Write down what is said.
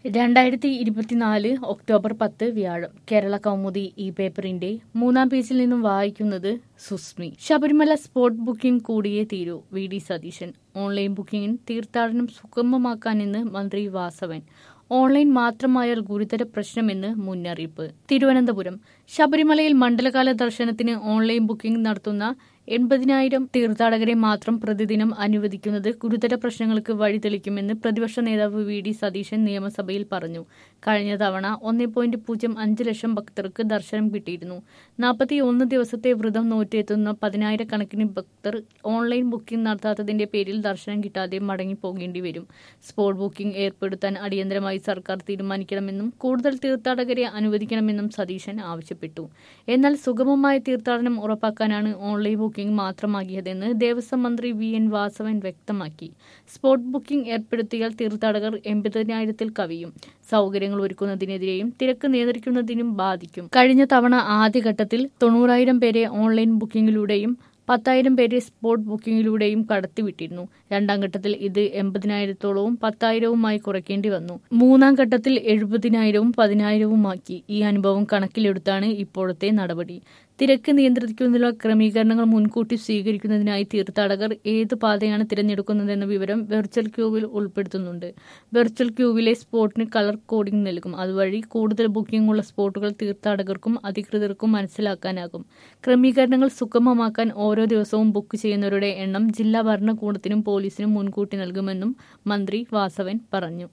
രണ്ടായിരത്തി ഇരുപത്തിനാല് ഒക്ടോബർ പത്ത് വ്യാഴം കേരള കൗമുദി ഈ പേപ്പറിന്റെ മൂന്നാം പേജിൽ നിന്നും വായിക്കുന്നത് സുസ്മി ശബരിമല സ്പോട്ട് ബുക്കിംഗ് കൂടിയേ തീരൂ വി ഡി സതീശൻ ഓൺലൈൻ ബുക്കിംഗിന് തീർത്ഥാടനം സുഗമമാക്കാനെന്ന് മന്ത്രി വാസവൻ ഓൺലൈൻ മാത്രമായാൽ ഗുരുതര പ്രശ്നമെന്ന് മുന്നറിയിപ്പ് തിരുവനന്തപുരം ശബരിമലയിൽ മണ്ഡലകാല ദർശനത്തിന് ഓൺലൈൻ ബുക്കിംഗ് നടത്തുന്ന എൺപതിനായിരം തീർത്ഥാടകരെ മാത്രം പ്രതിദിനം അനുവദിക്കുന്നത് ഗുരുതര പ്രശ്നങ്ങൾക്ക് വഴിതെളിക്കുമെന്ന് പ്രതിപക്ഷ നേതാവ് വി ഡി സതീശൻ നിയമസഭയിൽ പറഞ്ഞു കഴിഞ്ഞ തവണ ഒന്നേ പോയിന്റ് പൂജ്യം അഞ്ച് ലക്ഷം ഭക്തർക്ക് ദർശനം കിട്ടിയിരുന്നു നാൽപ്പത്തി ഒന്ന് ദിവസത്തെ വ്രതം നോറ്റെത്തുന്ന പതിനായിരക്കണക്കിന് ഭക്തർ ഓൺലൈൻ ബുക്കിംഗ് നടത്താത്തതിന്റെ പേരിൽ ദർശനം കിട്ടാതെ മടങ്ങിപ്പോകേണ്ടി വരും സ്പോട്ട് ബുക്കിംഗ് ഏർപ്പെടുത്താൻ അടിയന്തരമായി സർക്കാർ തീരുമാനിക്കണമെന്നും കൂടുതൽ തീർത്ഥാടകരെ അനുവദിക്കണമെന്നും സതീശൻ ആവശ്യപ്പെട്ടു എന്നാൽ സുഗമമായ തീർത്ഥാടനം ഉറപ്പാക്കാനാണ് ഓൺലൈൻ ബുക്കിംഗ് മാത്രമാക്കിയതെന്ന് ദേവസ്വം മന്ത്രി വി എൻ വാസവൻ വ്യക്തമാക്കി സ്പോട്ട് ബുക്കിംഗ് ഏർപ്പെടുത്തിയാൽ തീർത്ഥാടകർ എൺപതിനായിരത്തിൽ കവിയും സൗകര്യങ്ങൾ ഒരുക്കുന്നതിനെതിരെയും തിരക്ക് നിയന്ത്രിക്കുന്നതിനും ബാധിക്കും കഴിഞ്ഞ തവണ ആദ്യഘട്ടത്തിൽ തൊണ്ണൂറായിരം പേരെ ഓൺലൈൻ ബുക്കിംഗിലൂടെയും പത്തായിരം പേരെ സ്പോട്ട് ബുക്കിംഗിലൂടെയും കടത്തിവിട്ടിരുന്നു രണ്ടാം ഘട്ടത്തിൽ ഇത് എൺപതിനായിരത്തോളവും പത്തായിരവുമായി കുറയ്ക്കേണ്ടി വന്നു മൂന്നാം ഘട്ടത്തിൽ എഴുപതിനായിരവും പതിനായിരവുമാക്കി ഈ അനുഭവം കണക്കിലെടുത്താണ് ഇപ്പോഴത്തെ നടപടി തിരക്ക് നിയന്ത്രിക്കുന്നതിനുള്ള ക്രമീകരണങ്ങൾ മുൻകൂട്ടി സ്വീകരിക്കുന്നതിനായി തീർത്ഥാടകർ ഏത് പാതയാണ് തിരഞ്ഞെടുക്കുന്നതെന്ന വിവരം വെർച്വൽ ക്യൂവിൽ ഉൾപ്പെടുത്തുന്നുണ്ട് വെർച്വൽ ക്യൂവിലെ സ്പോട്ടിന് കളർ കോഡിംഗ് നൽകും അതുവഴി കൂടുതൽ ബുക്കിംഗ് ഉള്ള സ്പോട്ടുകൾ തീർത്ഥാടകർക്കും അധികൃതർക്കും മനസ്സിലാക്കാനാകും ക്രമീകരണങ്ങൾ സുഗമമാക്കാൻ ഓരോ ദിവസവും ബുക്ക് ചെയ്യുന്നവരുടെ എണ്ണം ജില്ലാ ഭരണകൂടത്തിനും പോലീസിനും മുൻകൂട്ടി നൽകുമെന്നും മന്ത്രി വാസവൻ പറഞ്ഞു